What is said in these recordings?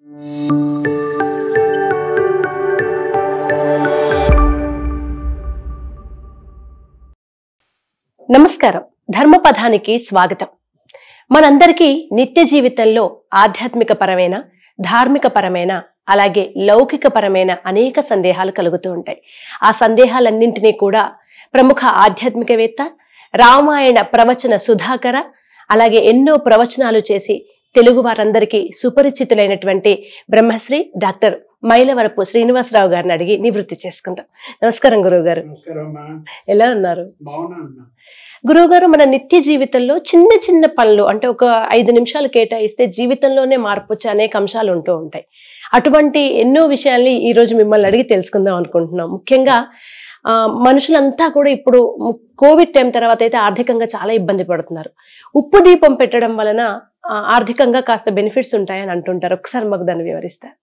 నమస్కారం ధర్మపథానికి స్వాగతం మనందరికీ నిత్య జీవితంలో ఆధ్యాత్మిక పరమైన ధార్మిక పరమైన అలాగే లౌకిక పరమైన అనేక సందేహాలు కలుగుతూ ఉంటాయి ఆ సందేహాలన్నింటినీ కూడా ప్రముఖ ఆధ్యాత్మికవేత్త రామాయణ ప్రవచన సుధాకర అలాగే ఎన్నో ప్రవచనాలు చేసి తెలుగు వారందరికీ సుపరిచితులైనటువంటి బ్రహ్మశ్రీ డాక్టర్ మైలవరపు శ్రీనివాసరావు గారిని అడిగి నివృత్తి చేసుకుందాం నమస్కారం గురువు గారు నమస్కారం అమ్మా ఎలా ఉన్నారు బాగున్నా అమ్మా గురువుగారు మన నిత్య జీవితంలో చిన్న చిన్న పనులు అంటే ఒక ఐదు నిమిషాలు కేటాయిస్తే జీవితంలోనే మార్పు వచ్చే అనేక అంశాలు ఉంటూ ఉంటాయి అటువంటి ఎన్నో విషయాల్ని ఈ రోజు మిమ్మల్ని అడిగి తెలుసుకుందాం అనుకుంటున్నాం ముఖ్యంగా ఆ, మనుషులంతా కూడా ఇప్పుడు ము- కోవిడ్ టైం తర్వాత అయితే ఆర్థికంగా చాలా ఇబ్బంది పడుతున్నారు ఉప్పు దీపం పెట్టడం వలన ఆ, ఆర్థికంగా కాస్త బెనిఫిట్స్ ఉంటాయని అంటుంటారు ఒకసారి మాకు దాన్ని వివరిస్తారు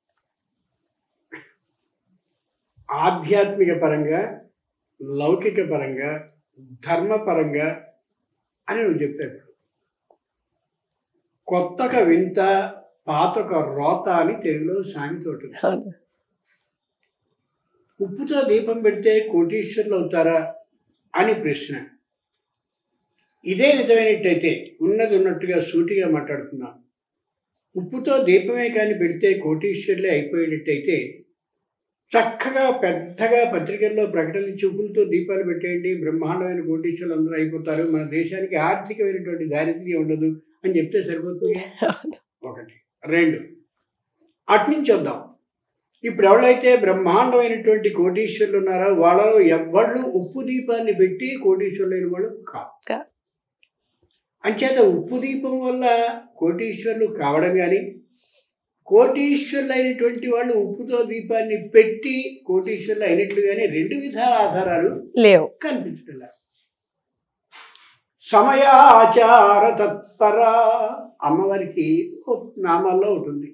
ఆధ్యాత్మిక పరంగా లౌకిక పరంగా ధర్మపరంగా అని నువ్వు చెప్పావు కొత్తక వింత పాతక రోత అని తెలుగులో సామెత ఒకటి ఉంది. అవును. ఉప్పుతో దీపం పెడితే కోటీశ్వరులు అవుతారా అని ప్రశ్న ఇదే నిజమైనట్టయితే ఉన్నది ఉన్నట్టుగా సూటిగా మాట్లాడుతున్నాం ఉప్పుతో దీపమే కానీ పెడితే కోటీశ్వరులే అయిపోయేటట్టయితే చక్కగా పెద్దగా పత్రికల్లో ప్రకటనలు ఇచ్చి ఉప్పులతో దీపాలు పెట్టేయండి బ్రహ్మాండమైన కోటీశ్వరులు అందరూ అయిపోతారు మన దేశానికి ఆర్థికమైనటువంటి దారిద్ర్యం ఉండదు అని చెప్తే సరిపోతుంది అవును. ఒకటి రెండు అట్నుంచి వద్దాం ఇప్పుడు ఎవరైతే బ్రహ్మాండమైనటువంటి కోటీశ్వరులు ఉన్నారో వాళ్ళలో ఎవ్వళ్ళు ఉప్పు దీపాన్ని పెట్టి కోటీశ్వరులైన వాళ్ళు కాదు కా- అంచేత ఉప్పు దీపం వల్ల కోటీశ్వరులు కావడం కానీ కోటీశ్వరులు అయినటువంటి వాళ్ళు ఉప్పుతో దీపాన్ని పెట్టి కోటీశ్వరులు అయినట్లుగానే రెండు విధాల ఆధారాలు లేవు కనిపించడం లేదు. సమయాచార తత్పర అమ్మవారికి ఓ నామాల్లో ఉంటుంది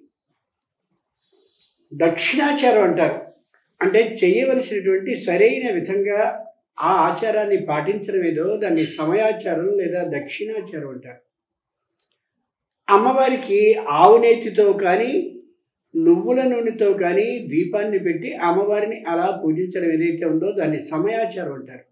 దక్షిణాచారం అంటారు అంటే చేయవలసినటువంటి సరైన విధంగా ఆ ఆచారాన్ని పాటించడం ఏదో దాన్ని సమయాచారం లేదా దక్షిణాచారం అంటారు అమ్మవారికి ఆవు నేతితో కానీ నువ్వుల నూనెతో కానీ దీపాన్ని పెట్టి అమ్మవారిని అలా పూజించడం ఏదైతే ఉందో దాన్ని సమయాచారం అంటారు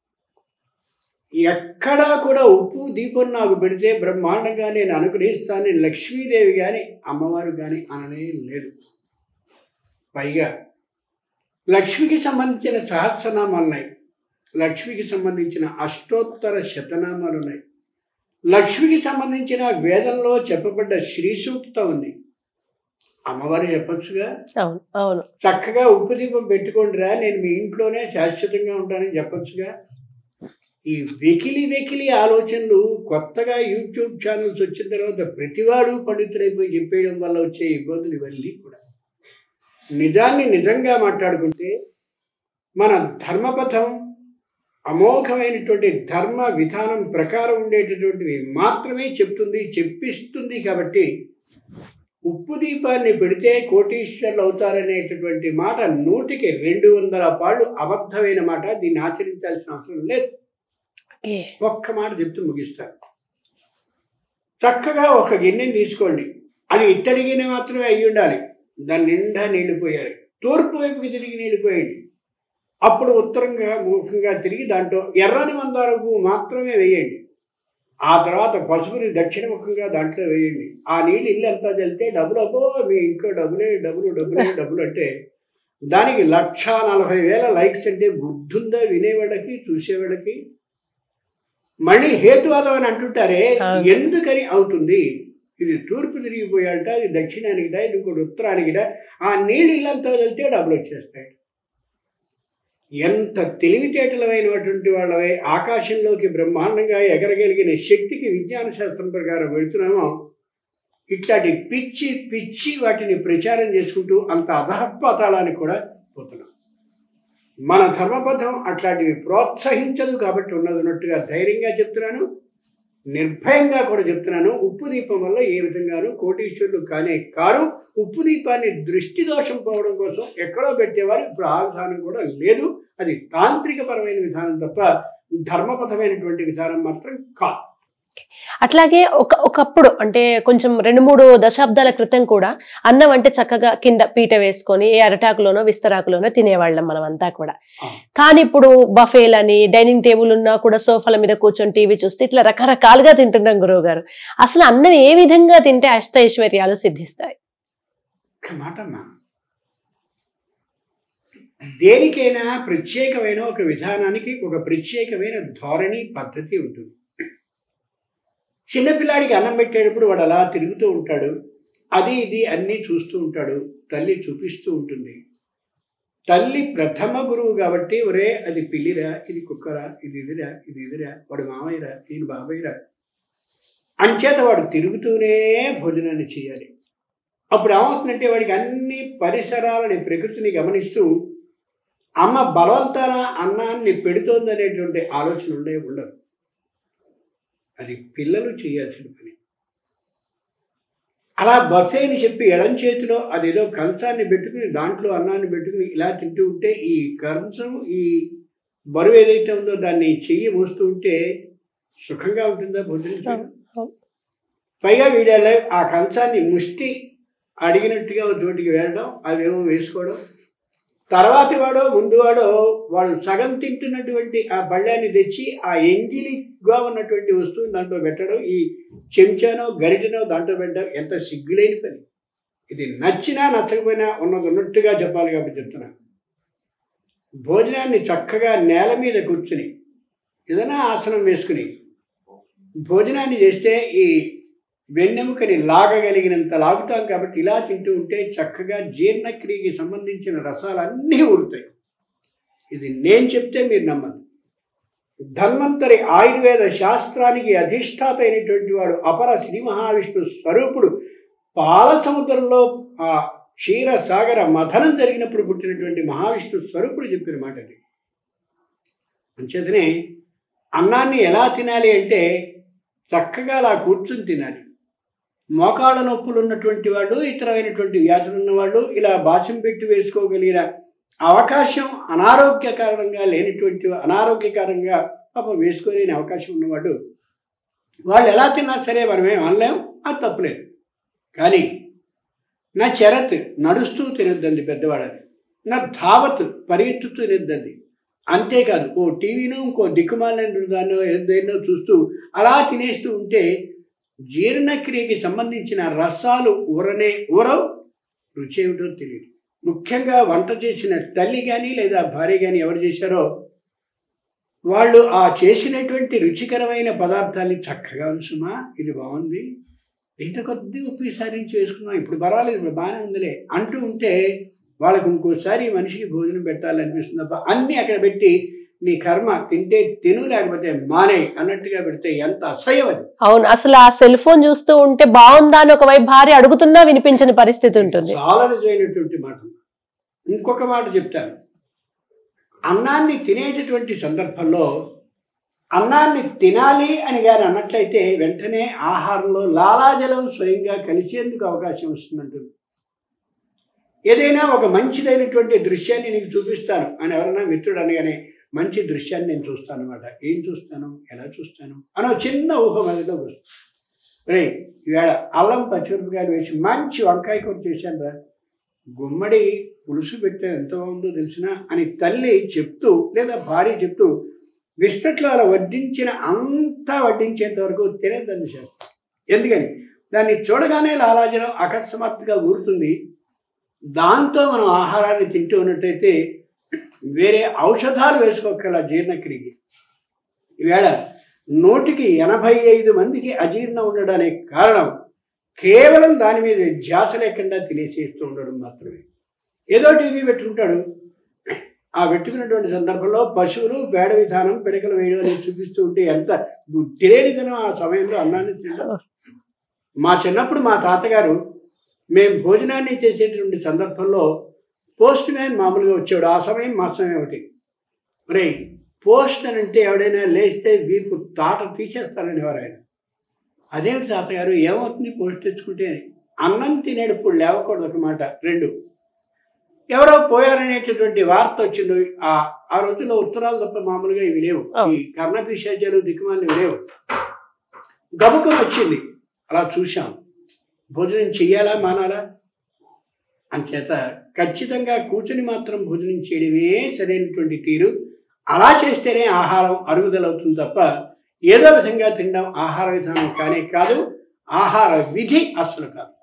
ఎక్కడా కూడా ఉప్పు దీపం నాకు పెడితే బ్రహ్మాండంగా నేను అనుగ్రహిస్తానని లక్ష్మీదేవి కానీ అమ్మవారు కానీ అననే లేదు పైగా లక్ష్మికి సంబంధించిన సహస్రనామాలు ఉన్నాయి లక్ష్మికి సంబంధించిన అష్టోత్తర శతనామాలు ఉన్నాయి లక్ష్మికి సంబంధించిన వేదంలో చెప్పబడ్డ శ్రీ సూక్తం ఉంది అమ్మవారు చెప్పొచ్చుగా అవును అవును చక్కగా ఉప్పు దీపం పెట్టుకోండిరా నేను మీ ఇంట్లోనే శాశ్వతంగా ఉంటానని చెప్పొచ్చుగా ఈ వెకిలి వెకిలి ఆలోచనలు కొత్తగా యూట్యూబ్ ఛానల్స్ వచ్చిన తర్వాత ప్రతివాడు పండితుడైపోయి చెప్పేయడం వల్ల వచ్చే ఇబ్బందులు ఇవన్నీ కూడా నిజాన్ని నిజంగా మాట్లాడుకుంటే మన ధర్మపథం అమోఘమైనటువంటి ధర్మ విధానం ప్రకారం ఉండేటటువంటివి మాత్రమే చెప్తుంది చెప్పిస్తుంది కాబట్టి ఉప్పు దీపాన్ని పెడితే కోటీశ్వర్లు అవుతారనేటటువంటి మాట నూటికి రెండు వందల పాళ్ళు అబద్ధమైన మాట దీన్ని ఆచరించాల్సిన అవసరం లేదు ఓకే ఒక్క మాట చెప్తూ ముగిస్తారు చక్కగా ఒక గిన్నెని తీసుకోండి అది ఇత్తడి గిన్నె మాత్రమే అయి ఉండాలి దాని నిండా నీళ్లు పోయాలి తూర్పు వైపుకి తిరిగి నీళ్లు పోయండి అప్పుడు ఉత్తరంగా ముఖంగా తిరిగి దాంట్లో ఎర్రని మందార పువ్వు మాత్రమే వేయండి ఆ తర్వాత పసుపుని దక్షిణముఖంగా దాంట్లో వేయండి ఆ నీళ్ళు ఇల్లు అంతా చల్లితే డబ్బులు అబ్బో మీ ఇంట్లో డబ్బులే డబ్బులు డబ్బులే డబ్బులు అంటే దానికి లక్ష నలభై వేల లైక్స్ అంటే బుద్ధుందా వినేవాళ్ళకి చూసేవాళ్ళకి మళ్ళీ హేతువాదం అని అంటుంటారే అవును. ఎందుకని అవుతుంది ఇది తూర్పు తిరిగిపోయాట ఇది దక్షిణానికిట ఇది ఇంకోటి ఉత్తరానికిట ఆ నీళ్ళు ఇల్లంతా వెళ్తే డబ్బులు వచ్చేస్తాయి ఎంత తెలివితేటలమైనటువంటి వాళ్ళవై ఆకాశంలోకి బ్రహ్మాండంగా ఎగరగలిగిన శక్తికి విజ్ఞాన శాస్త్రం ప్రకారం వెళుతున్నామో ఇట్లాంటి పిచ్చి పిచ్చి వాటిని ప్రచారం చేసుకుంటూ అంత అధహపాతాళానికి కూడా పోతున్నాం మన ధర్మబద్ధం అట్లాంటివి ప్రోత్సహించదు కాబట్టి ఉన్నది ఉన్నట్టుగా ధైర్యంగా చెప్తున్నాను నిర్భయంగా కూడా చెప్తున్నాను ఉప్పు దీపం వల్ల ఏ విధంగానూ కోటీశ్వరులు కానే కారు ఉప్పు దీపాన్ని దృష్టి దోషం పోవడం కోసం ఎక్కడో పెట్టేవారు ఇప్పుడు ఆ విధానం కూడా లేదు అది తాంత్రికపరమైన విధానం తప్ప ధర్మపథమైనటువంటి విధానం మాత్రం కాదు అట్లాగే ఒక ఒకప్పుడు అంటే కొంచెం రెండు మూడు దశాబ్దాల క్రితం కూడా అన్నం అంటే చక్కగా కింద పీట వేసుకొని ఏ అరటాకులోనో విస్తరాకులోనో తినేవాళ్ళం మనం అంతా కూడా ఆ. కానీ ఇప్పుడు బఫేలని డైనింగ్ టేబుల్ ఉన్నా కూడా సోఫాల మీద కూర్చొని టీవీ చూస్తే ఇట్లా రకరకాలుగా తింటున్నాం గురువు గారు అసలు అన్నం ఏ విధంగా తింటే అష్టైశ్వర్యాలు సిద్ధిస్తాయి ఒక్క మాటమ్మా దేనికైనా ప్రత్యేకమైన ఒక విధానానికి ఒక ప్రత్యేకమైన ధోరణి పద్ధతి ఉంటుంది చిన్నపిల్లాడికి అన్నం పెట్టేటప్పుడు వాడు అలా తిరుగుతూ ఉంటాడు అది ఇది అన్నీ చూస్తూ ఉంటాడు తల్లి చూపిస్తూ ఉంటుంది తల్లి ప్రథమ గురువు కాబట్టి ఒరే అది పిల్లిరా ఇది కుక్కరా ఇది ఇదిరా ఇది ఇదిరా వాడు మామయ్యరా ఈయన బాబాయ్యరా అంచేత వాడు తిరుగుతూనే భోజనాన్ని చేయాలి అప్పుడు ఏమవుతుందంటే వాడికి అన్ని పరిసరాలని ప్రకృతిని గమనిస్తూ అమ్మ బలవంతాన అన్నాన్ని పెడుతోందనేటువంటి ఆలోచన ఉండే ఉండదు అది పిల్లలు చేయాల్సిన పని అలా బఫేని చెప్పి ఎడం చేతిలో అదేదో కంచాన్ని పెట్టుకుని దాంట్లో అన్నాన్ని పెట్టుకుని ఇలా తింటూ ఉంటే ఈ కంచం ఈ బరువు ఏదైతే ఉందో దాన్ని చెయ్యి మోస్తూ ఉంటే సుఖంగా ఉంటుందా భోజనం చేయడం? పైగా వీడాల ఆ కంచాన్ని ముష్టి అడిగినట్టుగా ఒక చోటికి వెళ్ళడం అవేమో వేసుకోవడం తర్వాతి వాడో ముందు వాడో వాడు సగం తింటున్నటువంటి ఆ బళ్ళాన్ని తెచ్చి ఆ ఎంగిలిగా ఉన్నటువంటి వస్తువుని దాంట్లో పెట్టడం ఈ చెంచానో గరిటనో దాంట్లో పెట్టడం ఎంత సిగ్గులేని పని ఇది నచ్చినా నచ్చకపోయినా ఉన్నది ఉన్నట్టుగా చెప్పాలి కాబట్టి చెప్తున్నా భోజనాన్ని చక్కగా నేల మీద కూర్చుని ఏదైనా ఆసనం వేసుకుని భోజనాన్ని చేస్తే ఈ వెన్నెముకని లాగగలిగినంత లాగుతాం కాబట్టి ఇలా తింటూ ఉంటే చక్కగా జీర్ణక్రియకి సంబంధించిన రసాలన్నీ ఊరుతాయి ఇది నేను చెప్తే మీరు నమ్మదు ధన్వంతరి ఆయుర్వేద శాస్త్రానికి అధిష్టాత అయినటువంటి వాడు అపర శ్రీ మహావిష్ణు స్వరూపుడు పాల సముద్రంలో ఆ క్షీర సాగర మథనం జరిగినప్పుడు పుట్టినటువంటి మహావిష్ణు స్వరూపుడు చెప్పిన మాట అది అంచేతనే అన్నాన్ని ఎలా తినాలి అంటే చక్కగా అలా కూర్చుని తినాలి మోకాళ్ళ నొప్పులు ఉన్నటువంటి వాడు ఇతరమైనటువంటి వ్యాధులు ఉన్నవాళ్ళు ఇలా బాసం పెట్టి వేసుకోగలిగిన అవకాశం అనారోగ్య కారణంగా లేనిటువంటి అనారోగ్యకరంగా పాపం వేసుకోలేని అవకాశం ఉన్నవాడు వాళ్ళు ఎలా తిన్నా సరే మనమేం అనలేం అది తప్పులేదు కానీ నా చరత్ నడుస్తూ తినొద్దండి పెద్దవాడని నా ధావత్ పరిగెత్తుతూ తినొద్దండి అంతేకాదు ఓ టీవీనో ఇంకో దిక్కుమాలిన దాన్నో ఏదైనా చూస్తూ అలా తినేస్తూ ఉంటే జీర్ణక్రియకి సంబంధించిన రసాలు ఊరనే ఊరవు రుచి ఏమిటో తెలియదు ముఖ్యంగా వంట చేసిన తల్లి కానీ లేదా భార్య కానీ ఎవరు చేశారో వాళ్ళు ఆ చేసినటువంటి రుచికరమైన పదార్థాన్ని చక్కగా ఉంచుమా ఇది బాగుంది ఇంత కొద్ది ఉప్పు సారించి వేసుకున్నాం ఇప్పుడు పర్వాలేదు ఇప్పుడు బాగానే ఉందిలే అంటూ ఉంటే వాళ్ళకు ఇంకోసారి మనిషికి భోజనం పెట్టాలనిపిస్తుంది తప్ప అన్నీ అక్కడ పెట్టి నీ కర్మ తింటే తిను లేకపోతే మానే అన్నట్టుగా పెడితే ఎంత అసహ్యం అది అవును అసలు ఆ సెల్ ఫోన్ చూస్తూ ఉంటే బాగుందా అని ఒకవైపు భార్య అడుగుతున్నా వినిపించని పరిస్థితి ఉంటుంది చాలా నిజమైనటువంటి మాట ఇంకొక మాట చెప్తాను అన్నాన్ని తినేటటువంటి సందర్భంలో అన్నాన్ని తినాలి అని కానీ అన్నట్లయితే వెంటనే ఆహారంలో లాలాజలం స్వయంగా కలిసేందుకు అవకాశం వస్తుందంటుంది ఏదైనా ఒక మంచిదైనటువంటి దృశ్యాన్ని నీకు చూపిస్తాను అని ఎవరైనా మిత్రుడు అనగానే మంచి దృశ్యాన్ని నేను చూస్తాను అనమాట ఏం చూస్తాను ఎలా చూస్తాను అని ఒక చిన్న ఊహ మధ్యలో వస్తుంది రే ఈవేళ అల్లం పచ్చిమిరపకాయలు వేసి మంచి వంకాయ కూర చేశాను రా గుమ్మడి పులుసు పెట్టే ఎంత బాగుందో తెలిసినా అని తల్లి చెప్తూ లేదా భార్య చెప్తూ విస్తట్లో అలా వడ్డించిన అంతా వడ్డించేంత వరకు తినేదాన్ని చేస్తాం ఎందుకని దాన్ని చూడగానే లాలాజలం అకస్మాత్తుగా ఊరుతుంది దాంతో మనం ఆహారాన్ని తింటూ ఉన్నట్టయితే వేరే ఔషధాలు వేసుకోగల జీర్ణక్రియకి ఈవేళ నూటికి ఎనభై ఐదు మందికి అజీర్ణం ఉండడానికి కారణం కేవలం దాని మీద ధ్యాస లేకుండా తినేసేస్తూ ఉండడం మాత్రమే ఏదో టీవీ పెట్టుకుంటాడు ఆ పెట్టుకున్నటువంటి సందర్భంలో పశువులు పేడ విధానం పిడకలు వేయడం అనేది చూపిస్తూ ఉంటే ఎంత బుద్ధిలేనిదనం ఆ సమయంలో అన్నాన్ని తినడం మా చిన్నప్పుడు మా తాతగారు మేము భోజనాన్ని చేసేటువంటి సందర్భంలో పోస్ట్ మ్యాన్ మామూలుగా వచ్చేవాడు ఆ సమయం మా సమయం ఒకటి మరి పోస్ట్ అని అంటే ఎవడైనా లేస్తే వీపు తాట తీసేస్తారనేవారు ఆయన అదేమిటి తాతగారు ఏమవుతుంది పోస్ట్ తెచ్చుకుంటే అని. అన్నం తినేటప్పుడు లేవకూడదు ఒక మాట రెండు ఎవరో పోయారనేటటువంటి వార్త వచ్చింది ఆ ఆ రోజుల్లో ఉత్తరాలు తప్ప మామూలుగా ఇవి లేవు అవును. ఈ కర్ణ పిశాచాలు దిక్కుమాలు లేవు గబుకం వచ్చింది అలా చూశాం భోజనం చెయ్యాలా మానాలా అంచేత ఖచ్చితంగా కూర్చుని మాత్రం భోజనం చేయడమే సరైనటువంటి తీరు అలా చేస్తేనే ఆహారం అరుగుదల అవుతుంది తప్ప ఏదో విధంగా తినడం ఆహార విధానం కానే కాదు ఆహార విధి అస్సలు కాదు